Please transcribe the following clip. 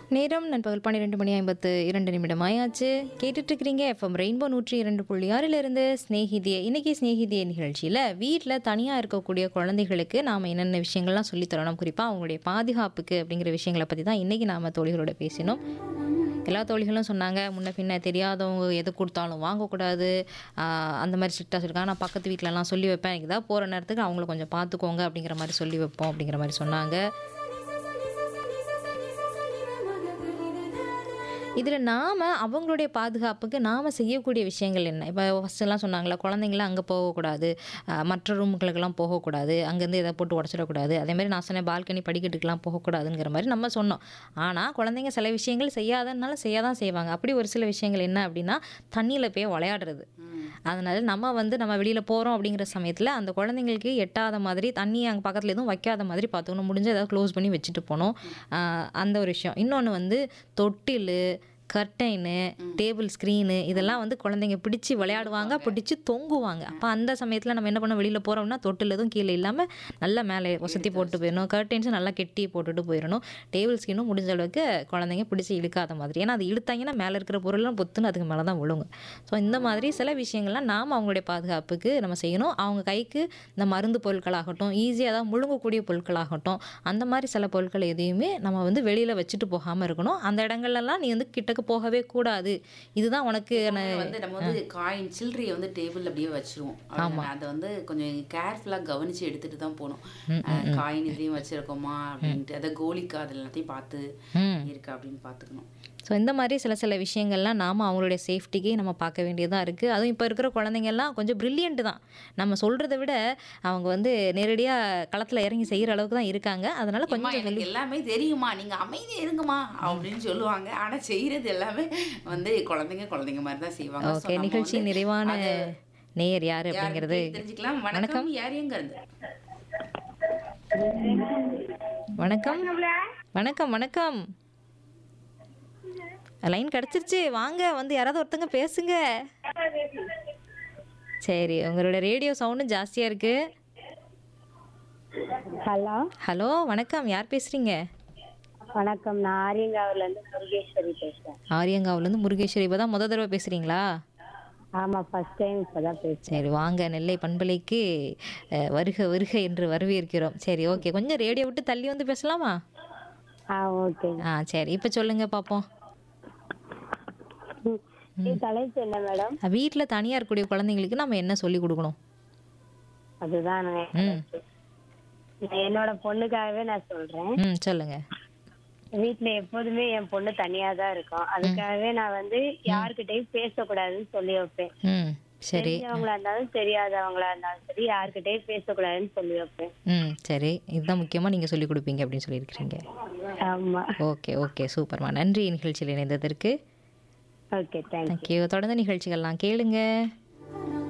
நேரம் நண்பகல் பன்னிரெண்டு மணி ஐம்பத்து இரண்டு நிமிடம் ஆயாச்சு கேட்டுட்டு இருக்கிறீங்க எஃப்எம் ரெயின்போ நூற்றி இரண்டு புள்ளி ஆறிலிருந்து ஸ்நேகிதியே இன்னைக்கு ஸ்நேகிதியே நிகழ்ச்சியில் வீட்டில் தனியாக இருக்கக்கூடிய குழந்தைகளுக்கு நாம் என்னென்ன விஷயங்கள்லாம் சொல்லித் தரணும் குறிப்பாக அவங்களுடைய பாதுகாப்புக்கு அப்படிங்கிற விஷயங்களை பற்றி தான் இன்றைக்கி நாம் தோழிகளோட பேசினோம் எல்லா தோழிகளும் சொன்னாங்க முன்ன பின்ன தெரியாதவங்க எது கொடுத்தாலும் வாங்கக்கூடாது ஆஹ் அந்த மாதிரி ஸ்ட்ரிக்டாக சொல்லியிருக்காங்க நான் பக்கத்து வீட்டிலலாம் சொல்லி வைப்பேன் எனக்கு ஏதாவது போகிற நேரத்துக்கு அவங்கள கொஞ்சம் பார்த்துக்கோங்க அப்படிங்கிற மாதிரி சொல்லி வைப்போம் அப்படிங்கிற மாதிரி சொன்னாங்க இதில் நாம் அவங்களுடைய பாதுகாப்புக்கு நாம் செய்யக்கூடிய விஷயங்கள் என்ன இப்போ ஃபஸ்ட்டெல்லாம் சொன்னாங்களா குழந்தைங்களாம் அங்கே போகக்கூடாது ஆஹ் மற்ற ரூமுகளுக்கெல்லாம் போகக்கூடாது அங்கேருந்து எதை போட்டு உடச்சிடக்கூடாது அதேமாதிரி நான் சொன்னேன் பால்கனி படிக்கட்டுக்கெல்லாம் போகக்கூடாதுங்கிற மாதிரி நம்ம சொன்னோம் ஆனால் குழந்தைங்க சில விஷயங்கள் செய்யாதனால செய்ய தான் செய்வாங்க அப்படி ஒரு சில விஷயங்கள் என்ன அப்படின்னா தண்ணியில் போய் விளையாடுறது அதனால நம்ம வந்து நம்ம வெளியில் போகிறோம் அப்படிங்கிற சமயத்தில் அந்த குழந்தைங்களுக்கு எட்டாத மாதிரி தண்ணி அங்கே பக்கத்தில் எதுவும் வைக்காத மாதிரி பார்த்துக்கணும் முடிஞ்ச ஏதாவது க்ளோஸ் பண்ணி வச்சுட்டு போகணும் ஆஹ் அந்த ஒரு விஷயம் இன்னொன்று வந்து தொட்டில் கர்டைனு டேபிள் ஸ்க்ரீனு இதெல்லாம் வந்து குழந்தைங்க பிடிச்சி விளையாடுவாங்க பிடிச்சி தொங்குவாங்க அப்போ அந்த சமயத்தில் நம்ம என்ன பண்ண வெளியில் போகிறோம்னா தொட்டில் எதுவும் கீழே இல்லாமல் நல்லா மேலே வசதி போட்டு போயிடணும் கர்டைன்ஸும் நல்லா கெட்டி போட்டுட்டு போயிடணும் டேபிள் ஸ்க்ரீனும் முடிஞ்ச அளவுக்கு குழந்தைங்க பிடிச்சி இழுக்காத மாதிரி ஏன்னா அது இழுத்தாங்கன்னா மேலே இருக்கிற பொருள்லாம் பொத்துன்னு அதுக்கு மேலே தான் விழுங்க ஸோ இந்த மாதிரி சில விஷயங்கள்லாம் நாம் அவங்களுடைய பாதுகாப்புக்கு நம்ம செய்யணும் அவங்க கைக்கு இந்த மருந்து பொருட்களாகட்டும் ஈஸியாக தான் முழுங்கக்கூடிய பொருட்களாகட்டும் அந்த மாதிரி சில பொருட்கள் எதையுமே நம்ம வந்து வெளியில் வச்சுட்டு போகாமல் இருக்கணும் அந்த இடங்கள்லாம் நீ வந்து கிட்டக்கு போகவே கூடாது இதுதான் உனக்கு நான் வந்து நம்ம வந்து காயின் சில்லறையை வந்து டேபிள் அப்படியே வச்சிருவோம் அவ்வளவுதானே? அதை வந்து கொஞ்சம் கேர்ஃபுல்லா கவனிச்சு எடுத்துட்டு தான் போகணும் அஹ், காயின் இதையும் வச்சிருக்கோமா அப்படின்ட்டு அதை கோலிக்கா அது எல்லாத்தையும் பார்த்து ம் இருக்கா அப்படின்னு பார்த்துக்கணும் ஸோ இந்த மாதிரி சில சில விஷயங்கள்லாம் நாம் அவங்களுடைய சேஃப்டிக்கு நம்ம பார்க்க வேண்டியதாக இருக்குது அதுவும் இப்போ இருக்கிற குழந்தைங்கள்லாம் கொஞ்சம் ப்ரில்லியண்ட் தான் நம்ம சொல்கிறத விட அவங்க வந்து நேரடியாக களத்தில் இறங்கி செய்கிற அளவுக்கு தான் இருக்காங்க அதனால அம்மா கொஞ்சம் எனக்கு எல்லாமே தெரியுமா நீங்க அமைதியா இருங்கம்மா அப்படின்னு சொல்லுவாங்க ஆனா செய்யறது எல்லாமே வந்து குழந்தைங்க குழந்தைங்க மாதிரி தான் செய்வாங்க So, ஓகே நம்ம நிகழ்ச்சி வந்து நிறைவான அதை நேயர் யார் யாருன்னு அப்படிங்கிறது கேட்டு தெரிஞ்சுக்கலாம் வணக்கம் யார் எங்க இருந்து வணக்கம் வணக்கம் வணக்கம் லைன் கிடச்சிருச்சு வாங்க வந்து யாராவது ஒருத்தங்க பேசுங்க சரி உங்களோட ரேடியோ சவுண்டும் ஜாஸ்தியாக இருக்கு ஹலோ ஹலோ வணக்கம் யார் பேசுகிறீங்க வணக்கம் நான் ஆரியங்காவில இருந்து முருகேஸ்வரி பேசுறேன் ஆரியங்காவிலேருந்து முருகேஸ்வரி இப்போ தான் முத தடவை பேசுகிறீங்களா ஆமா ஃபர்ஸ்ட் டைம் இப்பதான் பேசுறேன் சரி வாங்க நெல்லை பண்பலைக்கு அஹ், வருக வருக என்று வரவேற்கிறோம் சரி ஓகே கொஞ்சம் ரேடியோ விட்டு தள்ளி வந்து பேசலாமா ஆ ஓகே ஆ சரி இப்போ சொல்லுங்க பார்ப்போம் இது தலைப்பு என்ன மேடம் வீட்டில் தனியாக இருக்கக்கூடிய குழந்தைங்களுக்கு நம்ம என்ன சொல்லி கொடுக்கணும் அதுதான் நான் ம் நான் என்னோட பொண்ணுக்காகவே நான் சொல்றேன் ம் சொல்லுங்க வீட்ல எப்போதுமே என் பொண்ணு தனியா தான் இருக்கும் அதுக்காகவே நான் வந்து யாருக்கிட்டையும் பேசக்கூடாதுன்னு சொல்லி வைப்பேன் ம் சரி தெரிஞ்சவங்களா இருந்தாலும் தெரியாதவங்களா இருந்தாலும் சரி யாருக்கிட்டையும் பேசக்கூடாதுன்னு சொல்லி வைப்பேன் ம் சரி இதுதான் முக்கியமாக நீங்கள் சொல்லி கொடுப்பீங்க அப்படின்னு சொல்லியிருக்கிறீங்க ஆமா ஓகே ஓகே சூப்பர்மா நன்றி நிகழ்ச்சியில் இணைந்ததற்கு ஓகே தேங்க்யூ தேங்க்யூ தொடர்ந்து நிகழ்ச்சிகள்லாம் கேளுங்க